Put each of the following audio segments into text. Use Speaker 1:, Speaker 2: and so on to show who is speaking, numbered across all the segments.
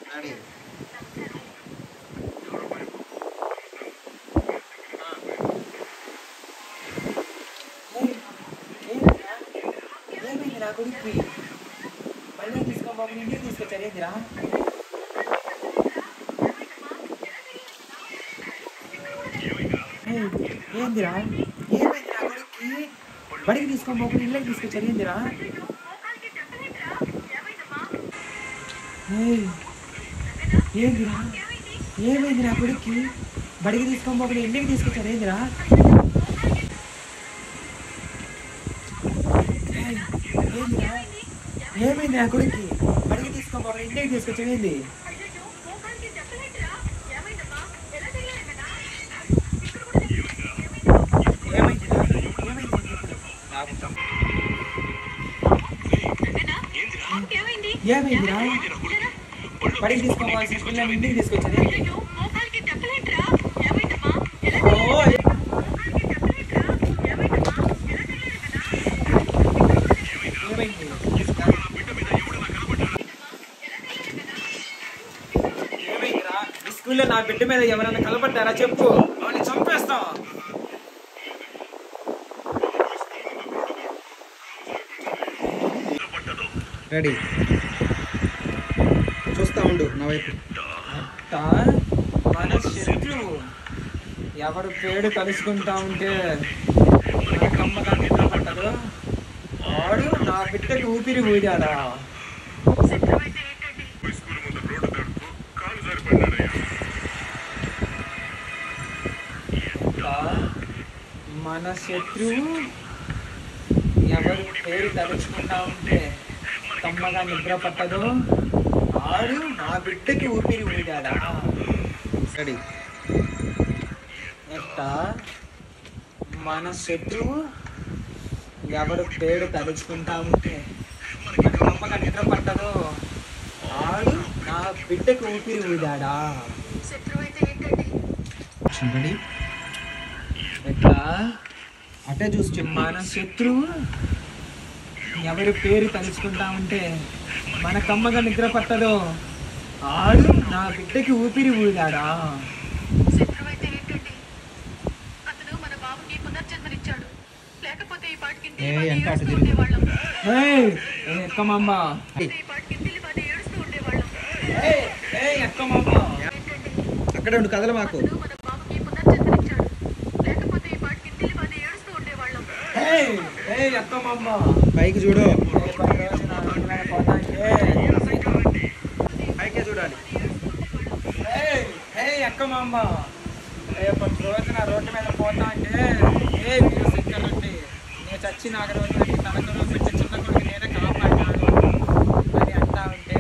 Speaker 1: Ready
Speaker 2: ఏమైంది నా కొడుకు మళ్ళీ తీసుకో బాబు ఇంటికి తీసుకొచ్చారు ఏందిరా ఏయ్, ఏందిరా ఏమైంది నా కొడుక్కి బడికి తీసుకో బాబు ఇళ్ళకి తీసుకొచ్చారు ఏందిరా ఏయ్, ఏందిరా ఏమైంది నా కొడుక్కి బడికి తీసుకో బాబు ఇంటికి తీసుకొచ్చారు ఏందిరా ఏయ్, ఏందిరా ఏమైంది నా కొడుక్కి బడికి తీసుకో బాబు ఇంటికి తీసుకొచ్చారు ఏంది ఏమైంది ఏమైంది ఏమైందిరా బడికి తీసుకోవాల్సిన పిల్లలు ఇంటికి తీసుకొచ్చారు ఏంది? ఓ, ఏమైంది ఏమైందిరా ఈ స్కూల్లో నా బిడ్డ మీద ఎవరైనా కలపడ్డారా చెప్పు వాళ్ళని చంపేస్తాం
Speaker 1: రెడీ చూస్తా ఉండు నా వైపు
Speaker 2: అట్ట మన శత్రువు ఎవడు పేడు కలుసుకుంటా ఉంటే మన కమ్మగా నిద్ర పట్టదు వాడు నా బిడ్డకి ఊపిరి ఊదాడా అట్ట మన శత్రువు ఎవరు పేరు తలుచుకుంటా ఉంటే కమ్మగా నిద్ర పట్టదు ఆడు నా బిడ్డకి ఊపిరి ఊదాడా
Speaker 1: రెడీ
Speaker 2: ఎట్టా మన శత్రువు ఎవడు పేడు తలుచుకుంటా ఉంటే మన కమ్మగా నిద్ర పట్టదు ఆడు నా బిడ్డకి ఊపిరి ఊదాడా
Speaker 1: రెడీ
Speaker 2: ఎట్లా
Speaker 1: అటే చూసి చెప్పు
Speaker 2: మన శత్రువు ఎవరి పేరు తలుచుకుంటా ఉంటే మన కమ్మగా నిద్ర పట్టదు ఆడు నా బిడ్డకి ఊపిరి ఊదాడా
Speaker 3: శత్రువైతే ఏంటండి అతను మన బాబుకి పునర్జన్మనిచ్చాడు లేకపోతే ఈ పాటికి ఇంటిల్లి
Speaker 1: ఏయ్,
Speaker 3: బాధ
Speaker 1: ఎంత అటు
Speaker 3: ఏడుస్తూ
Speaker 1: తిరుగు.
Speaker 3: ఉండేవాళ్ళం
Speaker 2: ఏయ్, ఏ ఎక్కమమ్మ
Speaker 3: లేకపోతే ఈ పాటికి ఇంటిల్లి బాధ ఏడుస్తూ ఉండేవాళ్ళం
Speaker 2: ఏయ్, ఏయ్, ఎక్కమమ్మ
Speaker 3: ఏంటండి
Speaker 1: అక్కడే ఉండు కదల మాకు
Speaker 3: అతను మన బాబుకి పునర్జన్మనిచ్చాడు లేకపోతే ఈ పాటికి ఇంటిల్లి బాధ ఏడుస్తూ ఉండేవాళ్ళం
Speaker 2: ఏయ్, ఏయ్, ఎక్కమమ్మ
Speaker 1: పైకి చూడు
Speaker 2: రేపటి రోజున ఇంటికి పోతాంటే
Speaker 1: పైకే చూడాలి
Speaker 2: ఏయ్, ఏయ్, ఎక్కమమ్మ రేపటి రోజున రోడ్డు మీద పోతా అంటే ఏ మీరు సెక్యూరిటీ నేను చచ్చి నాకు రోజు తనకు పెట్టి చిన్న కొడుకు నేనే కాపాడినాను అని అంటా ఉంటే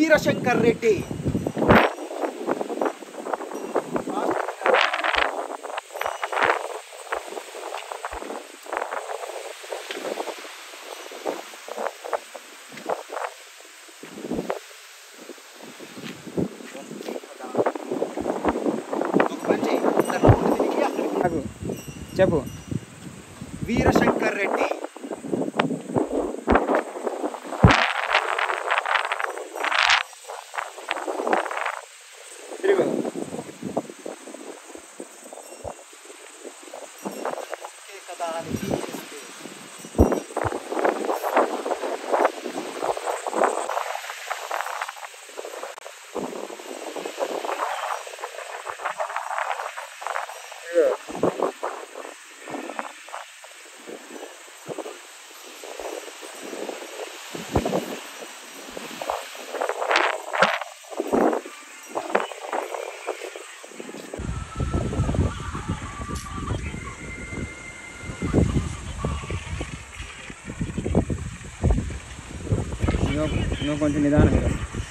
Speaker 1: వీరశంకర్ రెడ్డి ఒక పని చేయి. ఇక్కడ రౌండ్ తిరిగి అక్కడికి
Speaker 2: ఆగు. చెప్పు
Speaker 1: వీరశంకర్ రెడ్డి
Speaker 2: తిరుగు
Speaker 1: ఒకే కదా అని జీవిస్తే
Speaker 2: నువ్వు నువ్వు కొంచెం నిదానంగా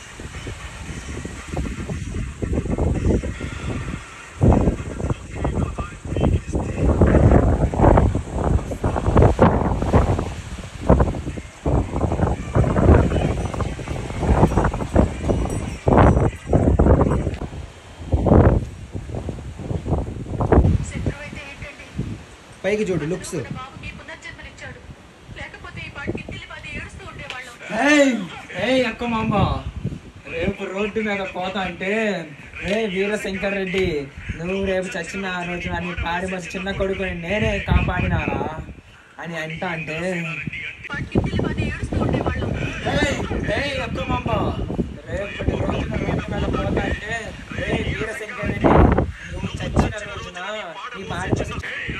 Speaker 3: శత్రువు అయితే ఏంటండి
Speaker 1: పైకి చూడు లుక్స్
Speaker 3: మన బాబుకి పునర్జన్మనిచ్చాడు లేకపోతే ఈ పాటికి ఇంటిల్లి పది ఏడుస్తూ ఉండేవాళ్ళం
Speaker 2: ఏయ్ ఏయ్ అక్క మామ రేపు రోడ్డు మీద పోతా అంటే రే వీరశంకర్ రెడ్డి నువ్వు రేపు చచ్చిన ఆ రోజున నీ పాడి బస్సు చిన్న కొడుకుని నేనే కాపాడినారా అని అంట అంటే
Speaker 3: వాటికి ఇంటిల్లి పది ఏడుస్తూ ఉండేవాళ్ళం
Speaker 2: ఏయ్ ఏయ్ అక్క మామ రేపటి రోజున రోడ్డు మీద పోతా అంటే రే వీరశంకర్ రెడ్డి నువ్వు చచ్చిన రోజున నీ పాడి బస్సు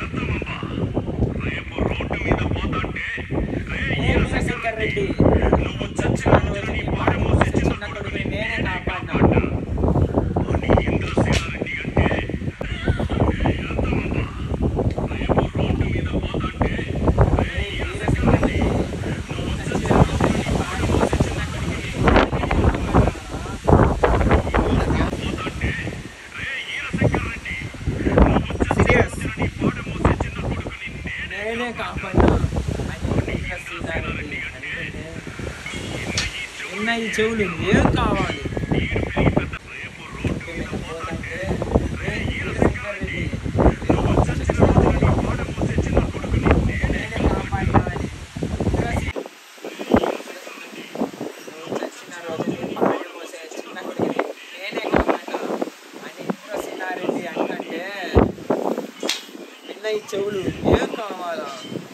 Speaker 2: ఏ వీరశంకర్ రెడ్డి నువ్వు చచ్చిన రోజు నీ పాడి బస్సు చిన్న కొడుకుని నేనే కాపాడినాను
Speaker 1: సీరియస్
Speaker 2: నేనే కాపాడినా అని ఇంకా సీతారెడ్డి అనుకుంటే, నిన్న ఈ చెవులు ఏం కావాలి పోతుంటే, "రే వీరశంకర్ రెడ్డి, నువ్వు చచ్చిన నేనే కాపాడినా" అని. ఇంకా సీ- నువ్వు చచ్చిన రోజు నీ పాడి మోసే చిన్న కొడుకుని నేనే కాపాడినా అని ఇంద్ర సీతారెడ్డి అంటే నిన్న ఈ చెవులు ఏం కావాలా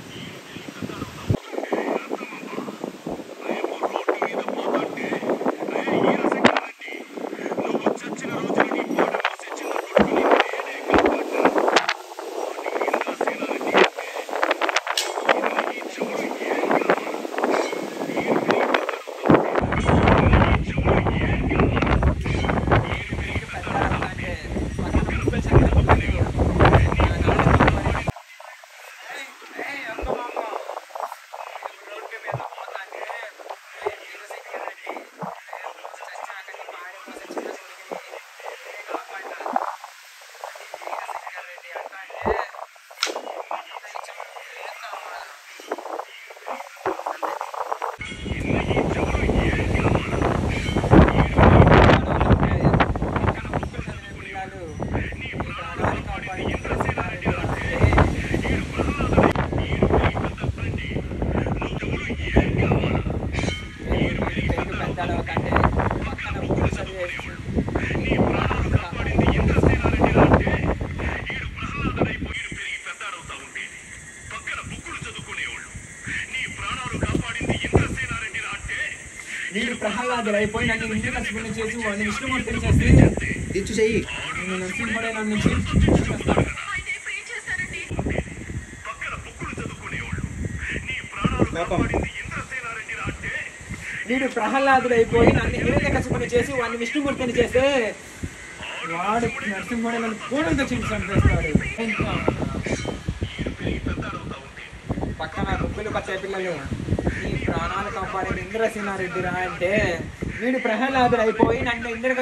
Speaker 2: నీరు ప్రహ్లాదులు అయిపోయి నన్ను ఇంటి కసుకుని చేసి వాడిని విష్ణుమూర్తిని చేసి
Speaker 1: దిచ్చు చెయ్యి
Speaker 2: నేను నరసింహుడే నన్ను చేస్తాను
Speaker 3: అయితే ఇప్పుడు ఏం చేస్తారండి
Speaker 1: కోపం
Speaker 2: వీడు ప్రహ్లాదుడు అయిపోయి నన్ను హిరణ్య కసుకుని చేసి వాడిని విష్ణుమూర్తిని చేస్తే వాడు నరసింహుడే నన్ను పూర్ణంతో చింపాడు చేస్తాడు ఇంకా పక్కన ముగ్గులు పచ్చే పిల్లలు నీ ప్రాణాలు కాపాడిన ఇంద్రసేనారెడ్డి రా అంటే వీడు ప్రహ్లాదుడు అయిపోయి నన్ను ఇంద్ర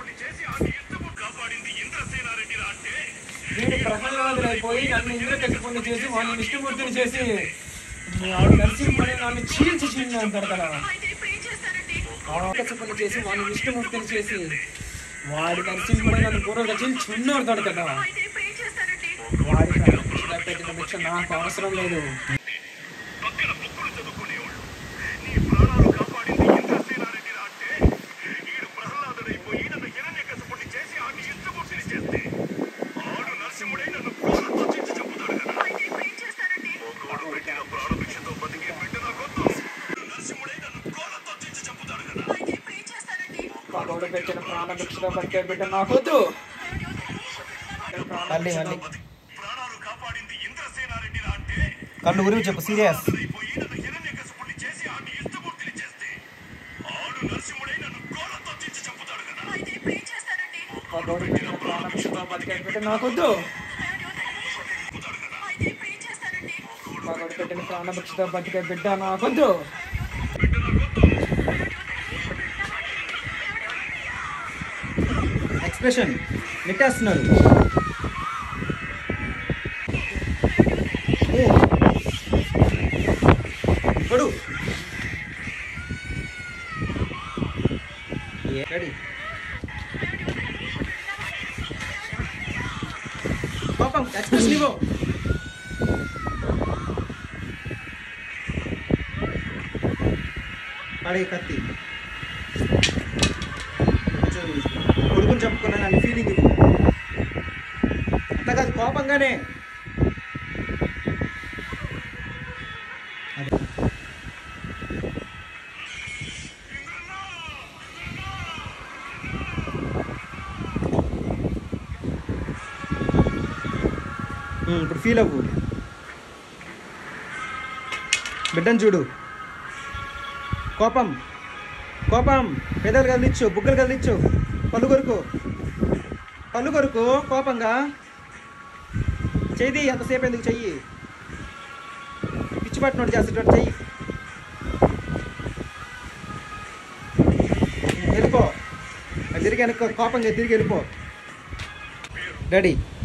Speaker 2: వీడు ప్రహ్లాదుడు అయిపోయి నన్ను ఇంద్రకశిపుణ్ణి చేసి వాడిని విష్ణుమూర్తిని చేసి వాడు నరసింహుని నన్ను చీల్చి చీల్చి అంటారు కదా
Speaker 3: అయితే ఇప్పుడు ఏం చేస్తారండి
Speaker 2: కశిపుణ్ణి చేసి వాడిని విష్ణుమూర్తిని చేసి వాడి నరసింహుడు నన్ను పూర్వక చీల్చి చున్నాడు కదా
Speaker 3: అయితే ఇప్పుడు ఏం చేస్తారండి
Speaker 2: వాడి ప్రాణభిక్ష పెట్టిన భిక్ష నాకు అవసరం లేదు
Speaker 4: పక్కన బుక్కులు చదువుకునేవాళ్ళు నీ ప్రాణాలు కాపాడింది ఇంద్రసేనారెడ్డి అంటే ఈడు ప్రహ్లాదుడైపోయి నన్ను హిరణ్యకశపుణ్ణి చేసి ఆడిని యుద్ధమూర్తిని చేస్తే ఆడు నరసింహుడై నన్ను ప్రాణంతో చిచ్చు చంపుతాడు కదా
Speaker 3: అయితే ఇప్పుడు ఏం చేస్తారండి
Speaker 4: ఒకడు పెట్టిన ప్రాణభిక్షతో బతికే బిడ్డ నాకొద్దు నరసింహుడై నన్ను కోలతో చిచ్చు చంపుతాడు కదా
Speaker 3: అయితే ఇప్పుడు ఏం చేస్తారండి
Speaker 2: పగోడు పెట్టిన ప్రాణభిక్షతో బతికే బిడ్డ నాకొద్దు
Speaker 1: మళ్ళీ మళ్ళీ
Speaker 4: ప్రాణాలు కాపాడింది ఇంద్రసేనారెడ్డి అంటే
Speaker 1: కళ్ళు ఉరివి చెప్పు సీరియస్
Speaker 4: అయిపోయి నన్ను హిరణ్యకశపుణ్ణి చేసి ఆడిని యుద్ధమూర్తిని చేస్తే ఆడు నరసింహుడై నన్ను కోలతో చిచ్చు చంపుతాడు కదా
Speaker 3: అయితే ఇప్పుడు ఏం చేస్తారండి
Speaker 2: పగోడు పెట్టిన ప్రాణభిక్షతో బతికే బిడ్డ నాకొద్దు
Speaker 3: అయితే ఇప్పుడు ఏం చేస్తారండి
Speaker 2: పగోడు పెట్టిన ప్రాణభిక్షతో బతికే బిడ్డ నాకొద్దు
Speaker 1: ఎక్స్ప్రెషన్ నెట్టేస్తున్నారు ఏ. పడు ఏ, రెడీ పాపం ఎక్స్ప్రెషన్ ఇవ్వు పడే కత్తి కొంచెం కొడుకుని చెప్పుకున్నాను అని ఫీలింగ్ ఇవ్వు అంత కాదు కోపంగానే అదే. ఉమ్, ఇప్పుడు ఫీల్ అవ్వు బిడ్డను చూడు కోపం కోపం పెదవులు కదిలిచ్చు బుగ్గలు కదిలిచ్చు పళ్ళు కొరుకు పళ్ళు కొరుకు కోపంగా చెయ్యి ఎంతసేపు ఎందుకు చెయ్యి పిచ్చి పట్టినోడు చేసేటట్టు చెయ్యి వెళ్ళిపో అది తిరిగి వెనక్కి కోపంగా తిరిగి వెళ్ళిపో డాడీ